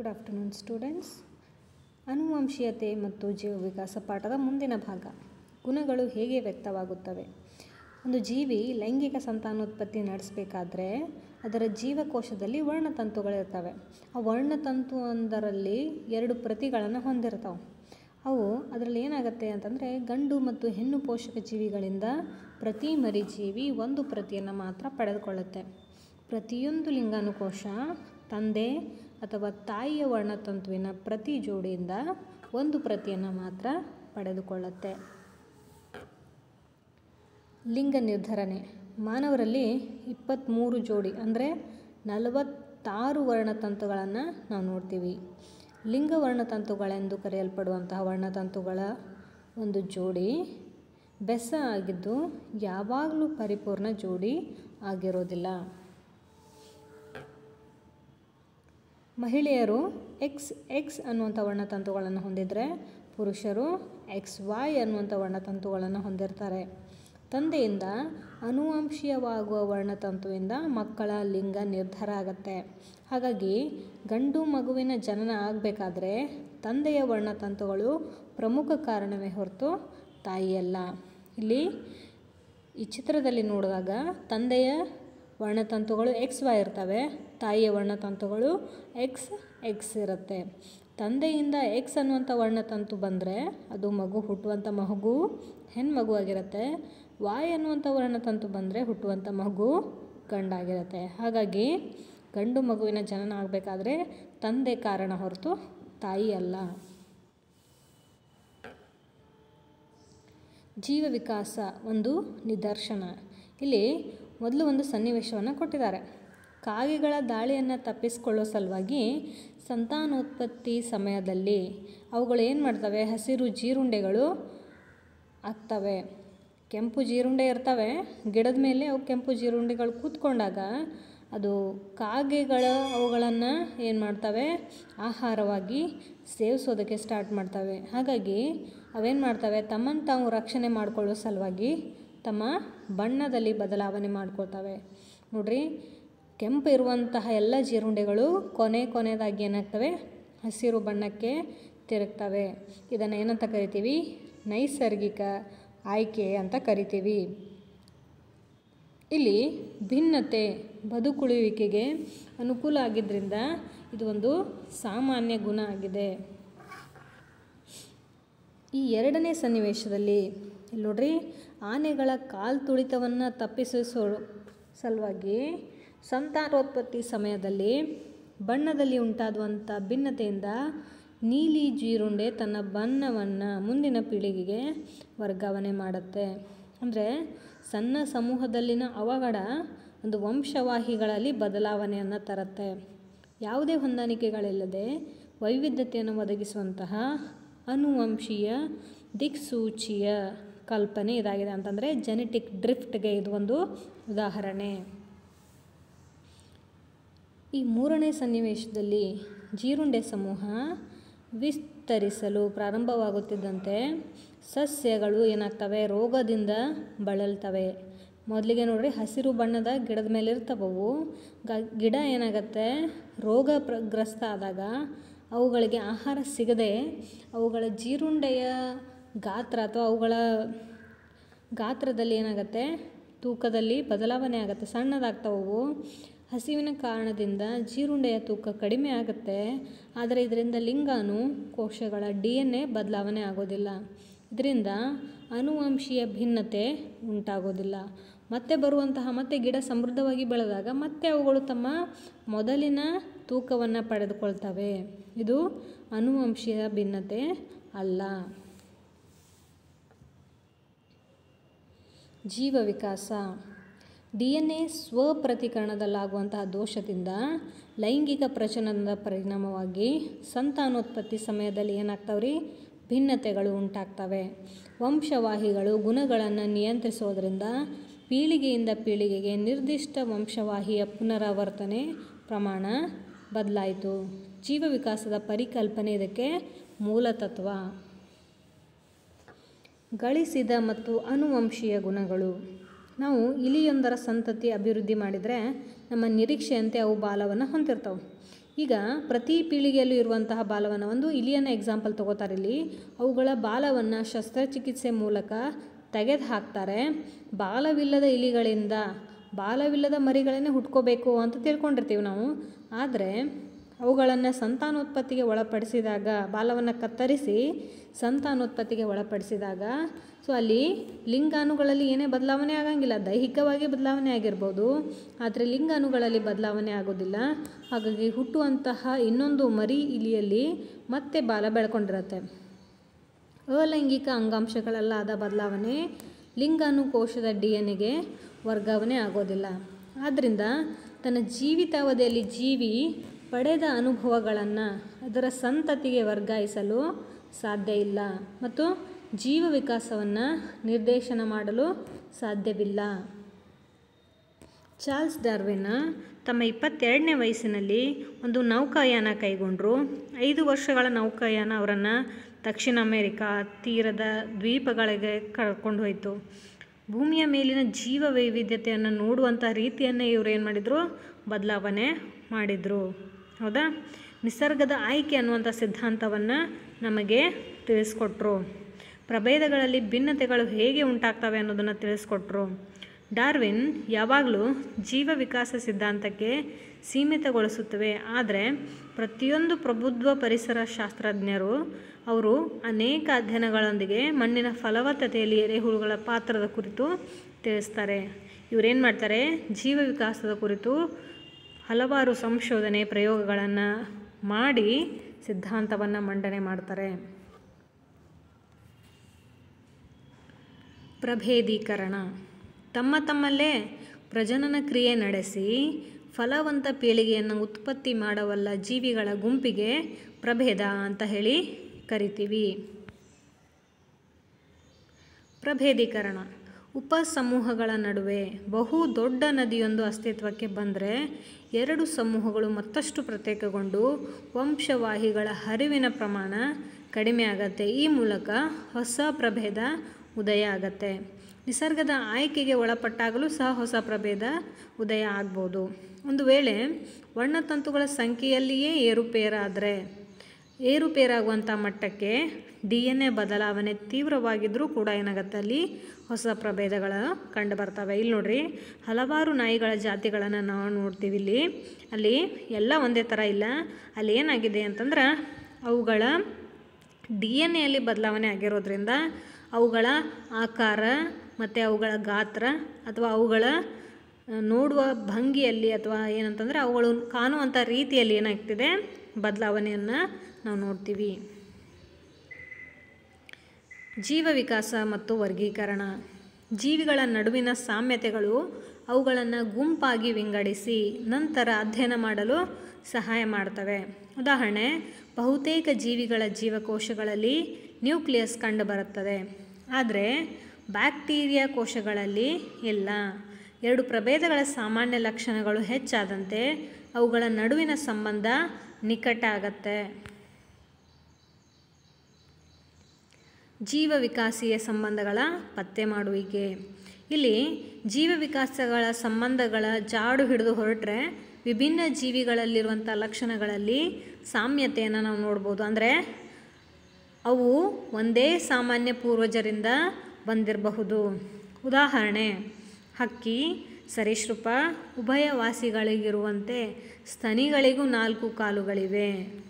good afternoon students ಅನುವಂಶೀಯತೆ ಮತ್ತು ಜೀವ ವಿಕಾಸ ಪಾಠದ ಮುಂದಿನ ಭಾಗ ಗುಣಗಳು ಹೇಗೆ ವ್ಯಕ್ತವಾಗುತ್ತವೆ ಒಂದು ಜೀವಿ ಲೈಂಗಿಕ ಸಂತಾನೋತ್ಪತ್ತಿ ನಡೆಸಬೇಕಾದ್ರೆ ಅದರ ಜೀವಕೋಶದಲ್ಲಿ ವರ್ಣತಂತುಗಳಿರ್ತವೆ ಆ ವರ್ಣತಂತು ಒಂದರಲ್ಲಿ ಎರಡು ಪ್ರತಿಗಳನ್ನು ಹೊಂದಿರ್ತಾವೆ ಅವು ಅದರಲ್ಲಿ ಏನಾಗುತ್ತೆ ಅಂತಂದರೆ ಗಂಡು ಮತ್ತು ಹೆಣ್ಣು ಪೋಷಕ ಜೀವಿಗಳಿಂದ ಪ್ರತಿ ಮರಿ ಜೀವಿ ಒಂದು ಪ್ರತಿಯನ್ನು ಮಾತ್ರ ಪಡೆದುಕೊಳ್ಳುತ್ತೆ ಪ್ರತಿಯೊಂದು ಲಿಂಗಾನುಕೋಶ ತಂದೆ ಅಥವಾ ತಾಯಿಯ ವರ್ಣತಂತುವಿನ ಪ್ರತಿ ಜೋಡಿಯಿಂದ ಒಂದು ಪ್ರತಿಯನ್ನು ಮಾತ್ರ ಪಡೆದುಕೊಳ್ಳುತ್ತೆ ಲಿಂಗ ನಿರ್ಧರಣೆ ಮಾನವರಲ್ಲಿ ಇಪ್ಪತ್ತ್ಮೂರು ಜೋಡಿ ಅಂದರೆ ನಲವತ್ತಾರು ವರ್ಣತಂತುಗಳನ್ನು ನಾವು ನೋಡ್ತೀವಿ ಲಿಂಗ ವರ್ಣತಂತುಗಳೆಂದು ಕರೆಯಲ್ಪಡುವಂತಹ ವರ್ಣತಂತುಗಳ ಒಂದು ಜೋಡಿ ಬೆಸ ಆಗಿದ್ದು ಯಾವಾಗಲೂ ಪರಿಪೂರ್ಣ ಜೋಡಿ ಆಗಿರೋದಿಲ್ಲ ಮಹಿಳೆಯರು ಎಕ್ಸ್ ಎಕ್ಸ್ ಅನ್ನುವಂಥ ವರ್ಣತಂತುಗಳನ್ನು ಹೊಂದಿದರೆ ಪುರುಷರು ಎಕ್ಸ್ ವಾಯ್ ಅನ್ನುವಂಥ ವರ್ಣತಂತುಗಳನ್ನು ಹೊಂದಿರ್ತಾರೆ ತಂದೆಯಿಂದ ಅನುವಂಶೀಯವಾಗುವ ವರ್ಣತಂತುವಿಂದ ಮಕ್ಕಳ ಲಿಂಗ ನಿರ್ಧಾರ ಆಗುತ್ತೆ ಹಾಗಾಗಿ ಗಂಡು ಮಗುವಿನ ಜನನ ಆಗಬೇಕಾದ್ರೆ ತಂದೆಯ ವರ್ಣತಂತುಗಳು ಪ್ರಮುಖ ಕಾರಣವೇ ಹೊರತು ತಾಯಿಯಲ್ಲ ಇಲ್ಲಿ ಈ ಚಿತ್ರದಲ್ಲಿ ನೋಡಿದಾಗ ತಂದೆಯ ವರ್ಣತಂತುಗಳು ಎಕ್ಸ್ ವೈ ಇರ್ತವೆ ತಾಯಿಯ ವರ್ಣತಂತುಗಳು ಎಕ್ಸ್ ಎಕ್ಸ್ ಇರುತ್ತೆ ತಂದೆಯಿಂದ ಎಕ್ಸ್ ಅನ್ನುವಂಥ ವರ್ಣತಂತು ಬಂದರೆ ಅದು ಮಗು ಹುಟ್ಟುವಂಥ ಮಗು ಹೆಣ್ಮಗು ಆಗಿರುತ್ತೆ ವಾಯ್ ಅನ್ನುವಂಥ ವರ್ಣತಂತು ಬಂದರೆ ಹುಟ್ಟುವಂಥ ಮಗು ಗಂಡಾಗಿರುತ್ತೆ ಹಾಗಾಗಿ ಗಂಡು ಮಗುವಿನ ಜನನ ಆಗಬೇಕಾದ್ರೆ ತಂದೆ ಕಾರಣ ಹೊರತು ತಾಯಿ ಅಲ್ಲ ಜೀವ ವಿಕಾಸ ಒಂದು ನಿದರ್ಶನ ಇಲ್ಲಿ ಮೊದಲು ಒಂದು ಸನ್ನಿವೇಶವನ್ನು ಕೊಟ್ಟಿದ್ದಾರೆ ಕಾಗೆಗಳ ದಾಳಿಯನ್ನು ತಪ್ಪಿಸಿಕೊಳ್ಳೋ ಸಲುವಾಗಿ ಸಂತಾನೋತ್ಪತ್ತಿ ಸಮಯದಲ್ಲಿ ಅವುಗಳು ಏನು ಮಾಡ್ತವೆ ಹಸಿರು ಜೀರುಂಡೆಗಳು ಆಗ್ತವೆ ಕೆಂಪು ಜೀರುಂಡೆ ಇರ್ತವೆ ಗಿಡದ ಮೇಲೆ ಅವು ಕೆಂಪು ಜೀರುಂಡೆಗಳು ಕೂತ್ಕೊಂಡಾಗ ಅದು ಕಾಗೆಗಳ ಅವುಗಳನ್ನು ಏನು ಮಾಡ್ತವೆ ಆಹಾರವಾಗಿ ಸೇವಿಸೋದಕ್ಕೆ ಸ್ಟಾರ್ಟ್ ಮಾಡ್ತವೆ ಹಾಗಾಗಿ ಅವೇನು ಮಾಡ್ತವೆ ತಮ್ಮನ್ನು ತಾವು ರಕ್ಷಣೆ ಮಾಡಿಕೊಳ್ಳೋ ಸಲುವಾಗಿ ತಮ್ಮ ಬಣ್ಣದಲ್ಲಿ ಬದಲಾವಣೆ ಮಾಡ್ಕೊಳ್ತವೆ ನೋಡ್ರಿ ಕೆಂಪು ಇರುವಂತಹ ಎಲ್ಲ ಜೀರುಂಡೆಗಳು ಕೊನೆ ಕೊನೆಯದಾಗಿ ಏನಾಗ್ತವೆ ಹಸಿರು ಬಣ್ಣಕ್ಕೆ ತಿರುಗ್ತವೆ ಇದನ್ನು ಏನಂತ ಕರಿತೀವಿ ನೈಸರ್ಗಿಕ ಆಯ್ಕೆ ಅಂತ ಕರಿತೀವಿ ಇಲ್ಲಿ ಭಿನ್ನತೆ ಬದುಕುಳಿಯುವಿಕೆಗೆ ಅನುಕೂಲ ಆಗಿದ್ದರಿಂದ ಇದು ಒಂದು ಸಾಮಾನ್ಯ ಗುಣ ಆಗಿದೆ ಈ ಎರಡನೇ ಸನ್ನಿವೇಶದಲ್ಲಿ ಇಲ್ಲಿ ನೋಡ್ರಿ ಆನೆಗಳ ಕಾಲು ತುಳಿತವನ್ನು ತಪ್ಪಿಸೋ ಸಲುವಾಗಿ ಸಂತಾನೋತ್ಪತ್ತಿ ಸಮಯದಲ್ಲಿ ಬಣ್ಣದಲ್ಲಿ ಉಂಟಾಗುವಂಥ ಭಿನ್ನತೆಯಿಂದ ನೀಲಿ ಜೀರುಂಡೆ ತನ್ನ ಬಣ್ಣವನ್ನು ಮುಂದಿನ ಪೀಳಿಗೆಗೆ ವರ್ಗಾವಣೆ ಮಾಡುತ್ತೆ ಅಂದರೆ ಸಣ್ಣ ಸಮೂಹದಲ್ಲಿನ ಅವಘಡ ಒಂದು ವಂಶವಾಹಿಗಳಲ್ಲಿ ಬದಲಾವಣೆಯನ್ನು ತರುತ್ತೆ ಯಾವುದೇ ಹೊಂದಾಣಿಕೆಗಳಿಲ್ಲದೆ ವೈವಿಧ್ಯತೆಯನ್ನು ಒದಗಿಸುವಂತಹ ಅನುವಂಶೀಯ ದಿಕ್ಸೂಚಿಯ ಕಲ್ಪನೆ ಇದಾಗಿದೆ ಅಂತಂದರೆ ಜೆನೆಟಿಕ್ ಡ್ರಿಫ್ಟ್ಗೆ ಇದು ಒಂದು ಉದಾಹರಣೆ ಈ ಮೂರನೇ ಸನ್ನಿವೇಶದಲ್ಲಿ ಜೀರುಂಡೆ ಸಮೂಹ ವಿಸ್ತರಿಸಲು ಪ್ರಾರಂಭವಾಗುತ್ತಿದ್ದಂತೆ ಸಸ್ಯಗಳು ಏನಾಗ್ತವೆ ರೋಗದಿಂದ ಬಳಲ್ತವೆ ಮೊದಲಿಗೆ ನೋಡ್ರಿ ಹಸಿರು ಬಣ್ಣದ ಗಿಡದ ಮೇಲೆ ಇರ್ತವವು ಗ ಗಿಡ ಏನಾಗತ್ತೆ ರೋಗ ಗ್ರಸ್ತ ಆದಾಗ ಅವುಗಳಿಗೆ ಆಹಾರ ಸಿಗದೆ ಅವುಗಳ ಜೀರುಂಡೆಯ ಗಾತ್ರ ಅಥವಾ ಅವುಗಳ ಗಾತ್ರದಲ್ಲಿ ಏನಾಗುತ್ತೆ ತೂಕದಲ್ಲಿ ಬದಲಾವಣೆ ಆಗುತ್ತೆ ಸಣ್ಣದಾಗ್ತವವು ಹಸಿವಿನ ಕಾರಣದಿಂದ ಜೀರುಂಡೆಯ ತೂಕ ಕಡಿಮೆ ಆಗುತ್ತೆ ಆದರೆ ಇದರಿಂದ ಲಿಂಗಾನು ಕೋಶಗಳ ಡಿ ಎನ್ ಎ ಬದಲಾವಣೆ ಆಗೋದಿಲ್ಲ ಇದರಿಂದ ಅನುವಂಶೀಯ ಭಿನ್ನತೆ ಉಂಟಾಗೋದಿಲ್ಲ ಮತ್ತೆ ಬರುವಂತಹ ಮತ್ತೆ ಗಿಡ ಸಮೃದ್ಧವಾಗಿ ಬೆಳೆದಾಗ ಮತ್ತೆ ಅವುಗಳು ತಮ್ಮ ಮೊದಲಿನ ತೂಕವನ್ನು ಪಡೆದುಕೊಳ್ತವೆ ಇದು ಅನುವಂಶೀಯ ಭಿನ್ನತೆ ಅಲ್ಲ ಜೀವ ವಿಕಾಸ ಡಿ ಎನ್ ಎ ಸ್ವಪ್ರತಿಕರಣದಲ್ಲಾಗುವಂತಹ ದೋಷದಿಂದ ಲೈಂಗಿಕ ಪ್ರಚನನದ ಪರಿಣಾಮವಾಗಿ ಸಂತಾನೋತ್ಪತ್ತಿ ಸಮಯದಲ್ಲಿ ಏನಾಗ್ತಾವ್ರಿ ಭಿನ್ನತೆಗಳು ಉಂಟಾಗ್ತವೆ ವಂಶವಾಹಿಗಳು ಗುಣಗಳನ್ನು ನಿಯಂತ್ರಿಸೋದ್ರಿಂದ ಪೀಳಿಗೆಯಿಂದ ಪೀಳಿಗೆಗೆ ನಿರ್ದಿಷ್ಟ ವಂಶವಾಹಿಯ ಪುನರಾವರ್ತನೆ ಪ್ರಮಾಣ ಬದಲಾಯಿತು ಜೀವ ವಿಕಾಸದ ಪರಿಕಲ್ಪನೆ ಇದಕ್ಕೆ ಮೂಲತತ್ವ ಗಳಿಸಿದ ಮತ್ತು ಅನುವಂಶೀಯ ಗುಣಗಳು ನಾವು ಇಲಿಯೊಂದರ ಸಂತತಿ ಅಭಿವೃದ್ಧಿ ಮಾಡಿದರೆ ನಮ್ಮ ನಿರೀಕ್ಷೆಯಂತೆ ಅವು ಬಾಲವನ್ನು ಹೊಂದಿರ್ತವೆ ಈಗ ಪ್ರತಿ ಪೀಳಿಗೆಯಲ್ಲೂ ಇರುವಂತಹ ಬಾಲವನ್ನು ಒಂದು ಇಲಿಯನ್ನು ಎಕ್ಸಾಂಪಲ್ ತಗೋತಾರೆ ಇಲ್ಲಿ ಅವುಗಳ ಬಾಲವನ್ನು ಶಸ್ತ್ರಚಿಕಿತ್ಸೆ ಮೂಲಕ ತೆಗೆದು ಹಾಕ್ತಾರೆ ಬಾಲವಿಲ್ಲದ ಇಲಿಗಳಿಂದ ಬಾಲವಿಲ್ಲದ ಮರಿಗಳನ್ನೇ ಹುಟ್ಕೋಬೇಕು ಅಂತ ತಿಳ್ಕೊಂಡಿರ್ತೀವಿ ನಾವು ಆದರೆ ಅವುಗಳನ್ನು ಸಂತಾನೋತ್ಪತ್ತಿಗೆ ಒಳಪಡಿಸಿದಾಗ ಬಾಲವನ್ನು ಕತ್ತರಿಸಿ ಸಂತಾನೋತ್ಪತ್ತಿಗೆ ಒಳಪಡಿಸಿದಾಗ ಸೊ ಅಲ್ಲಿ ಲಿಂಗಾಣುಗಳಲ್ಲಿ ಏನೇ ಬದಲಾವಣೆ ಆಗಂಗಿಲ್ಲ ದೈಹಿಕವಾಗಿ ಬದಲಾವಣೆ ಆಗಿರ್ಬೋದು ಆದರೆ ಲಿಂಗಾಣುಗಳಲ್ಲಿ ಬದಲಾವಣೆ ಆಗೋದಿಲ್ಲ ಹಾಗಾಗಿ ಹುಟ್ಟುವಂತಹ ಇನ್ನೊಂದು ಮರಿ ಇಲಿಯಲ್ಲಿ ಮತ್ತೆ ಬಾಲ ಬೆಳ್ಕೊಂಡಿರತ್ತೆ ಅಲೈಂಗಿಕ ಅಂಗಾಂಶಗಳಲ್ಲಾದ ಬದಲಾವಣೆ ಲಿಂಗಾಣು ಕೋಶದ ಡಿ ಎನ್ ಎಗೆ ವರ್ಗಾವಣೆ ಆಗೋದಿಲ್ಲ ಆದ್ದರಿಂದ ತನ್ನ ಜೀವಿತಾವಧಿಯಲ್ಲಿ ಜೀವಿ ಪಡೆದ ಅನುಭವಗಳನ್ನು ಅದರ ಸಂತತಿಗೆ ವರ್ಗಾಯಿಸಲು ಸಾಧ್ಯ ಇಲ್ಲ ಮತ್ತು ಜೀವ ವಿಕಾಸವನ್ನು ನಿರ್ದೇಶನ ಮಾಡಲು ಸಾಧ್ಯವಿಲ್ಲ ಚಾರ್ಲ್ಸ್ ಡಾರ್ವಿನ್ ತಮ್ಮ ಇಪ್ಪತ್ತೆರಡನೇ ವಯಸ್ಸಿನಲ್ಲಿ ಒಂದು ನೌಕಾಯಾನ ಕೈಗೊಂಡರು ಐದು ವರ್ಷಗಳ ನೌಕಾಯಾನ ಅವರನ್ನು ದಕ್ಷಿಣ ಅಮೆರಿಕ ತೀರದ ದ್ವೀಪಗಳಿಗೆ ಕರ್ಕೊಂಡು ಹೋಯಿತು ಭೂಮಿಯ ಮೇಲಿನ ಜೀವ ವೈವಿಧ್ಯತೆಯನ್ನು ನೋಡುವಂಥ ರೀತಿಯನ್ನೇ ಇವರು ಏನು ಮಾಡಿದರು ಬದಲಾವಣೆ ಮಾಡಿದರು ಹೌದಾ ನಿಸರ್ಗದ ಆಯ್ಕೆ ಅನ್ನುವಂಥ ಸಿದ್ಧಾಂತವನ್ನು ನಮಗೆ ತಿಳಿಸ್ಕೊಟ್ರು ಪ್ರಭೇದಗಳಲ್ಲಿ ಭಿನ್ನತೆಗಳು ಹೇಗೆ ಉಂಟಾಗ್ತವೆ ಅನ್ನೋದನ್ನು ತಿಳಿಸ್ಕೊಟ್ರು ಡಾರ್ವಿನ್ ಯಾವಾಗಲೂ ಜೀವ ವಿಕಾಸ ಸಿದ್ಧಾಂತಕ್ಕೆ ಸೀಮಿತಗೊಳಿಸುತ್ತವೆ ಆದರೆ ಪ್ರತಿಯೊಂದು ಪ್ರಬುದ್ಧ ಪರಿಸರ ಶಾಸ್ತ್ರಜ್ಞರು ಅವರು ಅನೇಕ ಅಧ್ಯಯನಗಳೊಂದಿಗೆ ಮಣ್ಣಿನ ಫಲವತ್ತತೆಯಲ್ಲಿ ಎರೆಹುಳುಗಳ ಪಾತ್ರದ ಕುರಿತು ತಿಳಿಸ್ತಾರೆ ಇವರೇನು ಮಾಡ್ತಾರೆ ಜೀವ ವಿಕಾಸದ ಕುರಿತು ಹಲವಾರು ಸಂಶೋಧನೆ ಪ್ರಯೋಗಗಳನ್ನು ಮಾಡಿ ಸಿದ್ಧಾಂತವನ್ನು ಮಂಡನೆ ಮಾಡ್ತಾರೆ ಪ್ರಭೇದೀಕರಣ ತಮ್ಮ ತಮ್ಮಲ್ಲೇ ಪ್ರಜನನ ಕ್ರಿಯೆ ನಡೆಸಿ ಫಲವಂತ ಪೀಳಿಗೆಯನ್ನು ಉತ್ಪತ್ತಿ ಮಾಡವಲ್ಲ ಜೀವಿಗಳ ಗುಂಪಿಗೆ ಪ್ರಭೇದ ಅಂತ ಹೇಳಿ ಕರಿತೀವಿ ಪ್ರಭೇದೀಕರಣ ಉಪಸಮೂಹಗಳ ನಡುವೆ ಬಹು ದೊಡ್ಡ ನದಿಯೊಂದು ಅಸ್ತಿತ್ವಕ್ಕೆ ಬಂದರೆ ಎರಡು ಸಮೂಹಗಳು ಮತ್ತಷ್ಟು ಪ್ರತ್ಯೇಕಗೊಂಡು ವಂಶವಾಹಿಗಳ ಹರಿವಿನ ಪ್ರಮಾಣ ಕಡಿಮೆ ಆಗತ್ತೆ ಈ ಮೂಲಕ ಹೊಸ ಪ್ರಭೇದ ಉದಯ ಆಗತ್ತೆ ನಿಸರ್ಗದ ಆಯ್ಕೆಗೆ ಒಳಪಟ್ಟಾಗಲೂ ಸಹ ಹೊಸ ಪ್ರಭೇದ ಉದಯ ಆಗ್ಬೋದು ಒಂದು ವೇಳೆ ವರ್ಣತಂತುಗಳ ಸಂಖ್ಯೆಯಲ್ಲಿಯೇ ಏರುಪೇರಾದರೆ ಏರುಪೇರಾಗುವಂಥ ಮಟ್ಟಕ್ಕೆ ಡಿ ಎನ್ ಎ ಬದಲಾವಣೆ ತೀವ್ರವಾಗಿದ್ದರೂ ಕೂಡ ಏನಾಗುತ್ತೆ ಅಲ್ಲಿ ಹೊಸ ಪ್ರಭೇದಗಳ ಕಂಡು ಬರ್ತವೆ ಇಲ್ಲಿ ನೋಡ್ರಿ ಹಲವಾರು ನಾಯಿಗಳ ಜಾತಿಗಳನ್ನು ನಾವು ನೋಡ್ತೀವಿ ಇಲ್ಲಿ ಅಲ್ಲಿ ಎಲ್ಲ ಒಂದೇ ಥರ ಇಲ್ಲ ಅಲ್ಲಿ ಏನಾಗಿದೆ ಅಂತಂದ್ರೆ ಅವುಗಳ ಡಿ ಎನ್ ಎಲ್ಲಿ ಬದಲಾವಣೆ ಆಗಿರೋದ್ರಿಂದ ಅವುಗಳ ಆಕಾರ ಮತ್ತು ಅವುಗಳ ಗಾತ್ರ ಅಥವಾ ಅವುಗಳ ನೋಡುವ ಭಂಗಿಯಲ್ಲಿ ಅಥವಾ ಏನಂತಂದರೆ ಅವುಗಳು ಕಾಣುವಂಥ ರೀತಿಯಲ್ಲಿ ಏನಾಗ್ತಿದೆ ಬದಲಾವಣೆಯನ್ನು ನಾವು ನೋಡ್ತೀವಿ ಜೀವ ವಿಕಾಸ ಮತ್ತು ವರ್ಗೀಕರಣ ಜೀವಿಗಳ ನಡುವಿನ ಸಾಮ್ಯತೆಗಳು ಅವುಗಳನ್ನು ಗುಂಪಾಗಿ ವಿಂಗಡಿಸಿ ನಂತರ ಅಧ್ಯಯನ ಮಾಡಲು ಸಹಾಯ ಮಾಡ್ತವೆ ಉದಾಹರಣೆ ಬಹುತೇಕ ಜೀವಿಗಳ ಜೀವಕೋಶಗಳಲ್ಲಿ ನ್ಯೂಕ್ಲಿಯಸ್ ಕಂಡುಬರುತ್ತದೆ ಆದರೆ ಬ್ಯಾಕ್ಟೀರಿಯಾ ಕೋಶಗಳಲ್ಲಿ ಇಲ್ಲ ಎರಡು ಪ್ರಭೇದಗಳ ಸಾಮಾನ್ಯ ಲಕ್ಷಣಗಳು ಹೆಚ್ಚಾದಂತೆ ಅವುಗಳ ನಡುವಿನ ಸಂಬಂಧ ನಿಕಟ ಆಗತ್ತೆ ಜೀವ ವಿಕಾಸೀಯ ಸಂಬಂಧಗಳ ಪತ್ತೆ ಮಾಡುವಿಕೆ ಇಲ್ಲಿ ಜೀವ ವಿಕಾಸಗಳ ಸಂಬಂಧಗಳ ಜಾಡು ಹಿಡಿದು ಹೊರಟ್ರೆ ವಿಭಿನ್ನ ಜೀವಿಗಳಲ್ಲಿರುವಂಥ ಲಕ್ಷಣಗಳಲ್ಲಿ ಸಾಮ್ಯತೆಯನ್ನು ನಾವು ನೋಡ್ಬೋದು ಅಂದರೆ ಅವು ಒಂದೇ ಸಾಮಾನ್ಯ ಪೂರ್ವಜರಿಂದ ಬಂದಿರಬಹುದು ಉದಾಹರಣೆ ಹಕ್ಕಿ ಸರೀಸೃಪ ಉಭಯವಾಸಿಗಳಿಗಿರುವಂತೆ ಸ್ತನಿಗಳಿಗೂ ನಾಲ್ಕು ಕಾಲುಗಳಿವೆ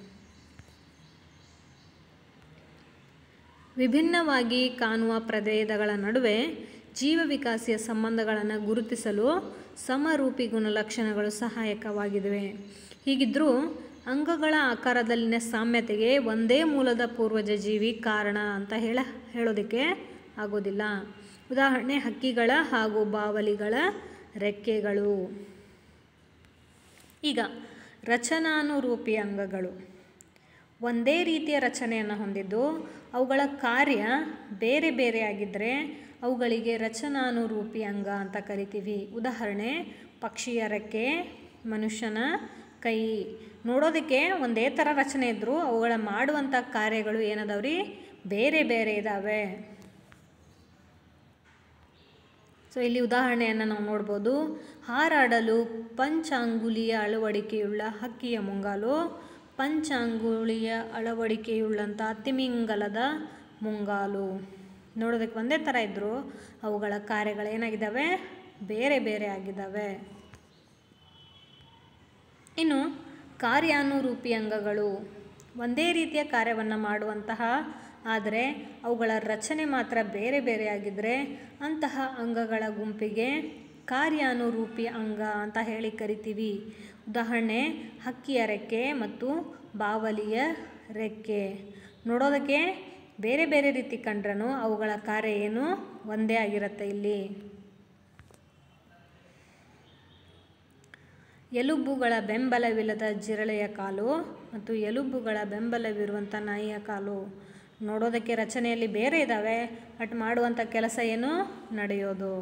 ವಿಭಿನ್ನವಾಗಿ ಕಾಣುವ ಪ್ರಭೇದಗಳ ನಡುವೆ ಜೀವ ವಿಕಾಸಿಯ ಸಂಬಂಧಗಳನ್ನು ಗುರುತಿಸಲು ಸಮರೂಪಿ ಗುಣಲಕ್ಷಣಗಳು ಸಹಾಯಕವಾಗಿವೆ ಹೀಗಿದ್ದರೂ ಅಂಗಗಳ ಆಕಾರದಲ್ಲಿನ ಸಾಮ್ಯತೆಗೆ ಒಂದೇ ಮೂಲದ ಪೂರ್ವಜ ಜೀವಿ ಕಾರಣ ಅಂತ ಹೇಳ ಹೇಳೋದಕ್ಕೆ ಆಗೋದಿಲ್ಲ ಉದಾಹರಣೆ ಹಕ್ಕಿಗಳ ಹಾಗೂ ಬಾವಲಿಗಳ ರೆಕ್ಕೆಗಳು ಈಗ ರಚನಾನುರೂಪಿ ಅಂಗಗಳು ಒಂದೇ ರೀತಿಯ ರಚನೆಯನ್ನು ಹೊಂದಿದ್ದು ಅವುಗಳ ಕಾರ್ಯ ಬೇರೆ ಬೇರೆಯಾಗಿದ್ದರೆ ಅವುಗಳಿಗೆ ರಚನಾನುರೂಪಿ ಅಂಗ ಅಂತ ಕರಿತೀವಿ ಉದಾಹರಣೆ ಪಕ್ಷಿಯ ರೆಕ್ಕೆ ಮನುಷ್ಯನ ಕೈ ನೋಡೋದಕ್ಕೆ ಒಂದೇ ಥರ ರಚನೆ ಇದ್ದರೂ ಅವುಗಳ ಮಾಡುವಂಥ ಕಾರ್ಯಗಳು ಏನದವ್ರಿ ಬೇರೆ ಬೇರೆ ಇದ್ದಾವೆ ಸೊ ಇಲ್ಲಿ ಉದಾಹರಣೆಯನ್ನು ನಾವು ನೋಡ್ಬೋದು ಹಾರಾಡಲು ಪಂಚಾಂಗುಲಿಯ ಅಳವಡಿಕೆಯುಳ್ಳ ಹಕ್ಕಿಯ ಮುಂಗಾಲು ಪಂಚಾಂಗುಳಿಯ ಅಳವಡಿಕೆಯುಳ್ಳಂಥ ತಿಮಿಂಗಲದ ಮುಂಗಾಲು ನೋಡೋದಕ್ಕೆ ಒಂದೇ ಥರ ಇದ್ದರೂ ಅವುಗಳ ಕಾರ್ಯಗಳೇನಾಗಿದ್ದಾವೆ ಬೇರೆ ಬೇರೆ ಆಗಿದ್ದಾವೆ ಇನ್ನು ಕಾರ್ಯಾನುರೂಪಿ ಅಂಗಗಳು ಒಂದೇ ರೀತಿಯ ಕಾರ್ಯವನ್ನು ಮಾಡುವಂತಹ ಆದರೆ ಅವುಗಳ ರಚನೆ ಮಾತ್ರ ಬೇರೆ ಬೇರೆಯಾಗಿದ್ದರೆ ಅಂತಹ ಅಂಗಗಳ ಗುಂಪಿಗೆ ಕಾರ್ಯಾನುರೂಪಿ ಅಂಗ ಅಂತ ಹೇಳಿ ಕರಿತೀವಿ ಉದಾಹರಣೆ ಹಕ್ಕಿಯ ರೆಕ್ಕೆ ಮತ್ತು ಬಾವಲಿಯ ರೆಕ್ಕೆ ನೋಡೋದಕ್ಕೆ ಬೇರೆ ಬೇರೆ ರೀತಿ ಕಂಡ್ರೂ ಅವುಗಳ ಕಾರ್ಯ ಏನು ಒಂದೇ ಆಗಿರುತ್ತೆ ಇಲ್ಲಿ ಎಲುಬುಗಳ ಬೆಂಬಲವಿಲ್ಲದ ಜಿರಳೆಯ ಕಾಲು ಮತ್ತು ಎಲುಬುಗಳ ಬೆಂಬಲವಿರುವಂಥ ನಾಯಿಯ ಕಾಲು ನೋಡೋದಕ್ಕೆ ರಚನೆಯಲ್ಲಿ ಬೇರೆ ಇದ್ದಾವೆ ಬಟ್ ಮಾಡುವಂಥ ಕೆಲಸ ಏನು ನಡೆಯೋದು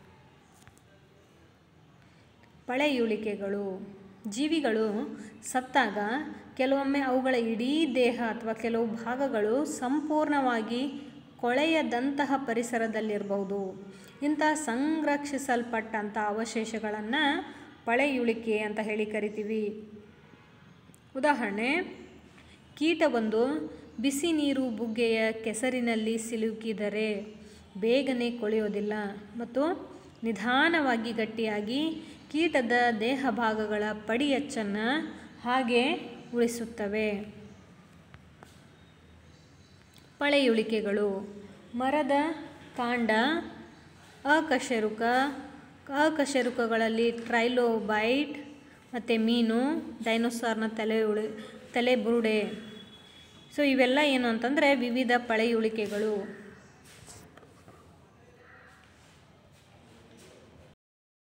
ಪಳೆಯುಳಿಕೆಗಳು ಜೀವಿಗಳು ಸತ್ತಾಗ ಕೆಲವೊಮ್ಮೆ ಅವುಗಳ ಇಡೀ ದೇಹ ಅಥವಾ ಕೆಲವು ಭಾಗಗಳು ಸಂಪೂರ್ಣವಾಗಿ ಕೊಳೆಯದಂತಹ ಪರಿಸರದಲ್ಲಿರಬಹುದು ಇಂಥ ಸಂರಕ್ಷಿಸಲ್ಪಟ್ಟಂಥ ಅವಶೇಷಗಳನ್ನು ಪಳೆಯುಳಿಕೆ ಅಂತ ಹೇಳಿ ಕರಿತೀವಿ ಉದಾಹರಣೆ ಕೀಟವೊಂದು ಬಿಸಿ ನೀರು ಬುಗ್ಗೆಯ ಕೆಸರಿನಲ್ಲಿ ಸಿಲುಕಿದರೆ ಬೇಗನೆ ಕೊಳೆಯೋದಿಲ್ಲ ಮತ್ತು ನಿಧಾನವಾಗಿ ಗಟ್ಟಿಯಾಗಿ ಕೀಟದ ದೇಹ ಭಾಗಗಳ ಪಡಿಯಚ್ಚನ್ನು ಹಾಗೆ ಉಳಿಸುತ್ತವೆ ಪಳೆಯುಳಿಕೆಗಳು ಮರದ ಕಾಂಡ ಅಕಶೇರುಕ ಅಕಶೇರುಕಗಳಲ್ಲಿ ಟ್ರೈಲೋಬೈಟ್ ಮತ್ತು ಮೀನು ಡೈನೋಸಾರ್ನ ತಲೆ ಉಳಿ ತಲೆ ಬುರುಡೆ ಸೊ ಇವೆಲ್ಲ ಏನು ಅಂತಂದರೆ ವಿವಿಧ ಪಳೆಯುಳಿಕೆಗಳು